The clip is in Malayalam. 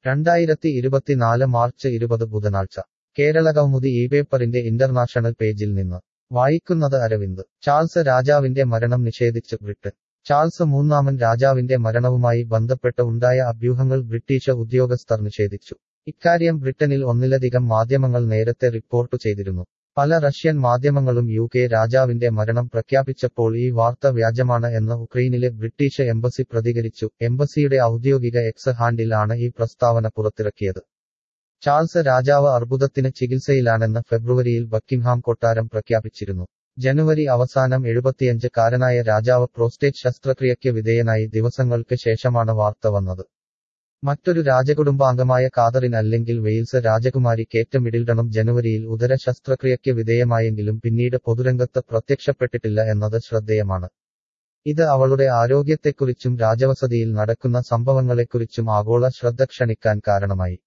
രണ്ടായിരത്തി ഇരുപത്തിനാല് മാർച്ച് ഇരുപത് ബുധനാഴ്ച കേരള കൗമുദി ഈ പേപ്പറിന്റെ ഇന്റർനാഷണൽ പേജിൽ നിന്ന് വായിക്കുന്നത് അരവിന്ദ് ചാൾസ് രാജാവിന്റെ മരണം നിഷേധിച്ച് ബ്രിട്ടൻ ചാൾസ് മൂന്നാമൻ രാജാവിന്റെ മരണവുമായി ബന്ധപ്പെട്ട് ഉണ്ടായ അഭ്യൂഹങ്ങൾ ബ്രിട്ടീഷ് ഉദ്യോഗസ്ഥർ നിഷേധിച്ചു ഇക്കാര്യം ബ്രിട്ടനിൽ ഒന്നിലധികം മാധ്യമങ്ങൾ നേരത്തെ റിപ്പോർട്ടു ചെയ്തിരുന്നു പല റഷ്യൻ മാധ്യമങ്ങളും യു കെ രാജാവിന്റെ മരണം പ്രഖ്യാപിച്ചപ്പോൾ ഈ വാർത്ത വ്യാജമാണ് എന്ന് ഉക്രൈനിലെ ബ്രിട്ടീഷ് എംബസി പ്രതികരിച്ചു എംബസിയുടെ ഔദ്യോഗിക എക്സ് ഹാൻഡിൽ ആണ് ഈ പ്രസ്താവന പുറത്തിറക്കിയത് ചാൾസ് രാജാവ് അർബുദത്തിന് ചികിത്സയിലാണെന്ന് ഫെബ്രുവരിയിൽ ബക്കിംഹാം കൊട്ടാരം പ്രഖ്യാപിച്ചിരുന്നു ജനുവരി അവസാനം എഴുപത്തിയഞ്ച് കാരനായ രാജാവ് പ്രോസ്റ്റേറ്റ് ശസ്ത്രക്രിയയ്ക്ക് വിധേയനായി ദിവസങ്ങൾക്ക് ശേഷമാണ് വാർത്ത വന്നത് മറ്റൊരു രാജകുടുംബാംഗമായ കാതറിൻ അല്ലെങ്കിൽ വെയിൽസ് രാജകുമാരി കേറ്റ് മിഡിൽഡണും ജനുവരിയിൽ ഉദര ശസ്ത്രക്രിയയ്ക്ക് വിധേയമായെങ്കിലും പിന്നീട് പൊതുരംഗത്ത് പ്രത്യക്ഷപ്പെട്ടിട്ടില്ല എന്നത് ശ്രദ്ധേയമാണ് ഇത് അവളുടെ ആരോഗ്യത്തെക്കുറിച്ചും രാജവസതിയിൽ നടക്കുന്ന സംഭവങ്ങളെക്കുറിച്ചും ആഗോള ശ്രദ്ധ ക്ഷണിക്കാൻ കാരണമായി